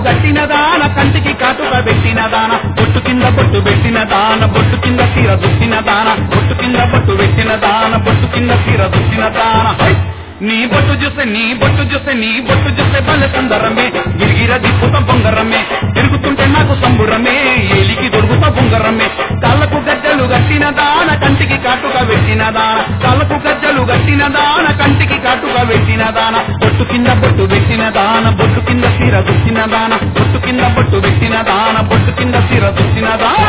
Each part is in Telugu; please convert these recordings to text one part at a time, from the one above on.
గట్టిన దాన కంటికి కాటుక పెట్టిన దాన బొట్టు కింద బొట్టు పెట్టిన దాన బొట్టు కింద తీర దుట్టిన దాన బొట్టు కింద బొట్టు పెట్టిన దాన బొట్టు కింద తీర దుట్టిన దాన హై! నీ బొట్టు చూస్తే నీ బొట్టు చూస్తే నీ బొట్టు చూస్తే బల సందరమే గిరిగిర దిప్పుతాం బొంగరమే తిరుగుతుంటే నాకు సంబురమే ఏలికి దొరుకుతా బొంగరమే కళ్ళకు గజ్జలు గట్టిన దాన కంటికి కాటుక పెట్టిన దాన కళ్ళకు గజ్జలు గట్టిన దాన కంటికి కాటుక పెట్టిన దాన బొట్టు కింద బొట్టు పెట్టిన దాన బొట్టు కింద తీర దుట్టిన దాన బొట్టు కింద బొట్టు పెట్టిన దాన బొట్టు కింద తీర దుట్టిన దాన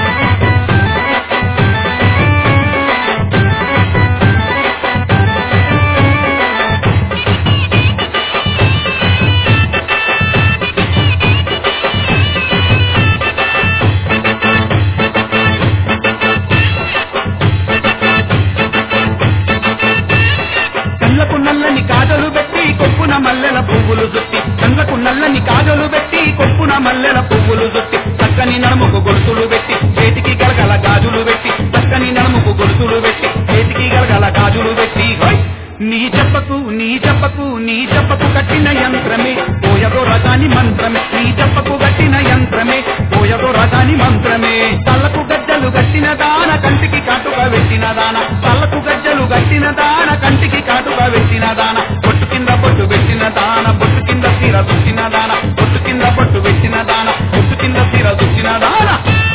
కళ్ళకు నల్లని కాజలు పెట్టి కొప్పున మల్లెల పువ్వులు జుట్టి కళ్ళకు నల్లని కాజలు పెట్టి కొప్పున మల్లెల పువ్వులు జుట్టి చక్కని నడుముకు గొలుసులు పెట్టి చేతికి గలగల గాజులు పెట్టి చక్కని నడుముకు గొలుసులు పెట్టి చేతికి గలగల గాజులు పెట్టి హోయ్! నీ చెప్పకు నీ చెప్పకు నీ చెప్పకు కట్టిన యంత్రమే పోయదో రకాని మంత్రమే నీ చెప్పకు కట్టిన యంత్రమే పోయదో రకాని మంత్రమే తలకు గజ్జలు గట్టిన దాన కంటికి కాటుక పెట్టిన దాన తలకు గజ్జలు గట్టిన దాన కంటికి కాటుక పెట్టిన దాన బొట్టు కింద బొట్టు పెట్టిన దాన బొట్టు కింద తీర దుట్టిన దాన బొట్టు కింద బొట్టు పెట్టిన దాన బొట్టు కింద తీర దుట్టిన దాన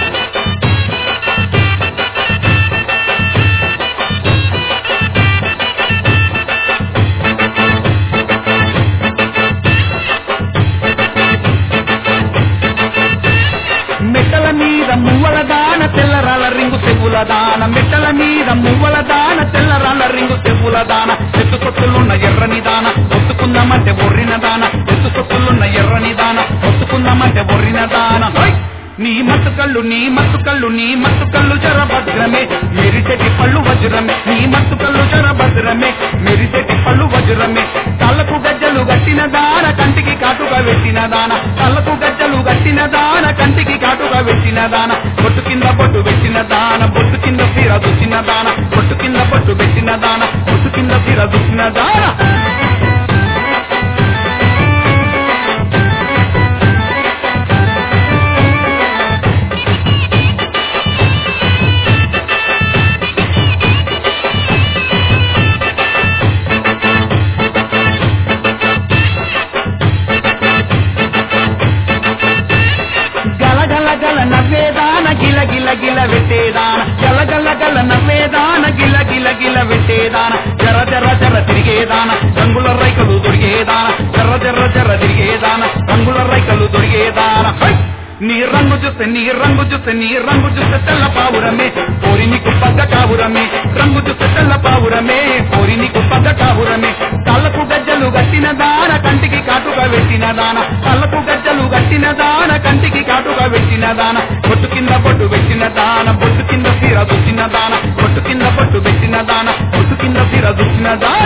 మెట్టల మీద మువ్వల దాన తెల్లరాల రింగు చెవుల దాన మెట్టల మీద మువ్వల దాన తెల్లరాల రింగు చెవుల దాన ఎత్తు సొత్తులున్న ఎర్రని దాన ఒత్తుకుందామంటే బొర్రిన దాన ఎత్తు సొత్తులున్న ఎర్రని దాన ఒత్తుకుందామంటే బొర్రిన దాన హోయ్! నీ మత్తు కళ్ళు నీ మత్తు కళ్ళు నీ మత్తు కళ్ళు జర భద్రమే మెరిసెటి పళ్ళు వజ్రమే నీ మత్తు కళ్ళు జర భద్రమే మెరిసెటి పళ్ళు వజ్రమే కళ్ళకు గజ్జలు గట్టిన దాన కంటికి కాటుగా పెట్టిన దాన కళ్ళకు గజ్జలు గట్టిన దాన కంటికి కాటుగా పెట్టిన దాన బొట్టు కింద బొట్టు పెట్టిన దాన బొట్టు కింద తీర దుచ్చిన దాన బొట్టు కింద బొట్టు పెట్టిన దాన బొట్టు కింద తీర దుచ్చిన దాన గల గల గల నవ్వేదాన గిల గిల గిల వెట్టేదాన గల గల గల నవ్వేదాన గిల గిల గిల వెట్టేదాన జర జర జర తిరిగేదాన రంగుల రైకలు దొరికేదాన జర జర జర తిరిగేదాన రంగుల రైకలు దొరికేదాన హై! నీ రంగు చూస్తే నీ రంగు చూస్తే నీ రంగు చూస్తే తెల్ల పావురమే పోరి నీకు పగ్గ కావురమే రంగు చూస్తే తెల్ల పావురమే పోరి నీకు పగ్గ కావురమే కళ్ళకు గజ్జలు గట్టిన దాన కంటికి కాటుగా పెట్టిన దాన కళ్ళకు గజ్జలు గట్టిన దాన కంటికి కాటుగా పెట్టిన దాన బొట్టు కింద బొట్టు పెట్టిన దాన బొట్టు కింద తీర దుచ్చిన దాన బొట్టు కింద బొట్టు పెట్టిన దాన బొట్టు కింద తీర దుచ్చిన దాన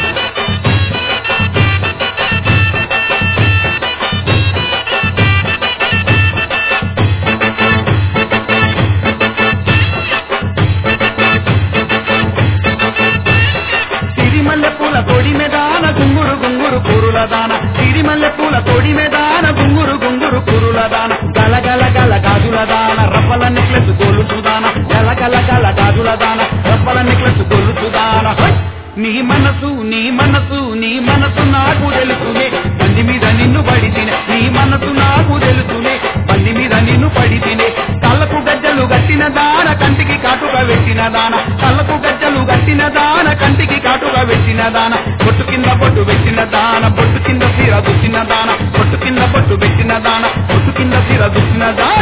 సిరిమల్లె పూల కొడి మెదాన గుంగురు గుంగురు కూరుల దాన సిరిమల్లె పూల కొడి మెదాన గుంగురు గుంగురు కూరుల దాన గల గల గల గాజుల దాన రప్పల నెక్లెస్ గొలుసు దాన గల గల గల గాజుల దాన రప్పల నెక్లెస్ గొలుసు దాన హై! నీ మనసు నీ మనసు నీ మనసు నాకు తెలుసునే బండి మీద నిన్ను పడి తినే నీ మనసు నాకు తెలుసునే బండి మీద నిన్ను పడి తినే కళ్ళకు గజ్జలు గట్టిన దాన కంటికి కాటుగా పెట్టిన దాన కళ్ళకు గజ్జలు గట్టిన దాన కంటికి కాటుగా పెట్టిన దాన బొట్టు కింద బొట్టు పెట్టిన దాన బొట్టు కింద తీర దుచ్చిన దాన బొట్టు కింద బొట్టు పెట్టిన దాన బొట్టు కింద తీర దుచ్చిన దాన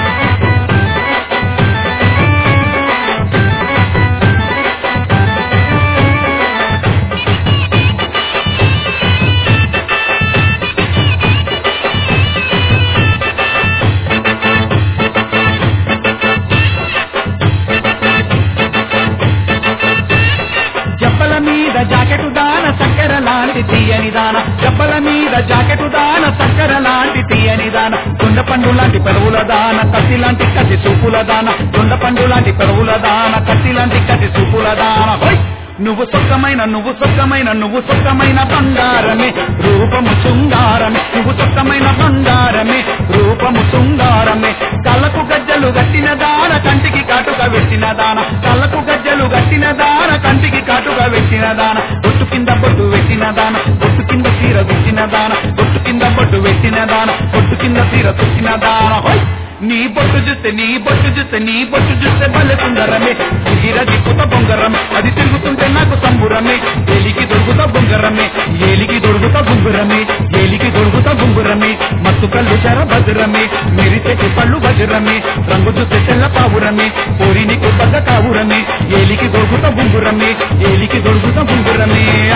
జబ్బల మీద జాకెటు దాన చక్కెర లాంటి తీయని దాన జబ్బల మీద జాకెటు దాన చక్కెర లాంటి తీయని దాన దొండ పండు లాంటి పెరువుల దాన కత్తి లాంటి కత్తి చూపుల దాన దొండ పండు లాంటి పెరువుల దాన కత్తి లాంటి కత్తి చూపుల దాన హోయ్! నువ్వు సొక్కమైన నువ్వు సొక్కమైన నువ్వు సొక్కమైన బంగారమే రూపము శృంగారమే నువ్వు సొక్కమైన బంగారమే రూపము శృంగారమే కళ్ళకు గజ్జలు గట్టిన దాన కంటికి కాటుక పెట్టిన దాన కళ్ళకు గజ్జలు గట్టిన దాన కంటికి కాటుక పెట్టిన దాన బొట్టు కింద బొట్టు పెట్టిన దాన బొట్టు కింద చీర దుచ్చిన దాన బొట్టు కింద బొట్టు పెట్టిన దాన బొట్టు కింద చీర దుచ్చిన దాన హోయ్! నీ బొట్టు చూస్తే నీ బొట్టు చూస్తే నీ బొట్టు చూస్తే భలే సుందరమే దిగిర దిక్కుత బొంగరమే అది తిరుగుతుంటే నాకు సంబురమే ఏలికి దొరుకుత బొంగరమే ఏలికి దొరుకుత బొంగురమే ఏలికి దొరుకుత బొంగురమే మత్తు కళ్ళు చెర భద్రమే మెరిసెట్టి పళ్ళు వజ్రమే రంగు చూస్తే తెల్ల పావురమే పోరి నీకు బద్ద కావురమే ఏలికి దొరుకుత బొంగురమే ఏలికి దొరుకుత బొంగురమే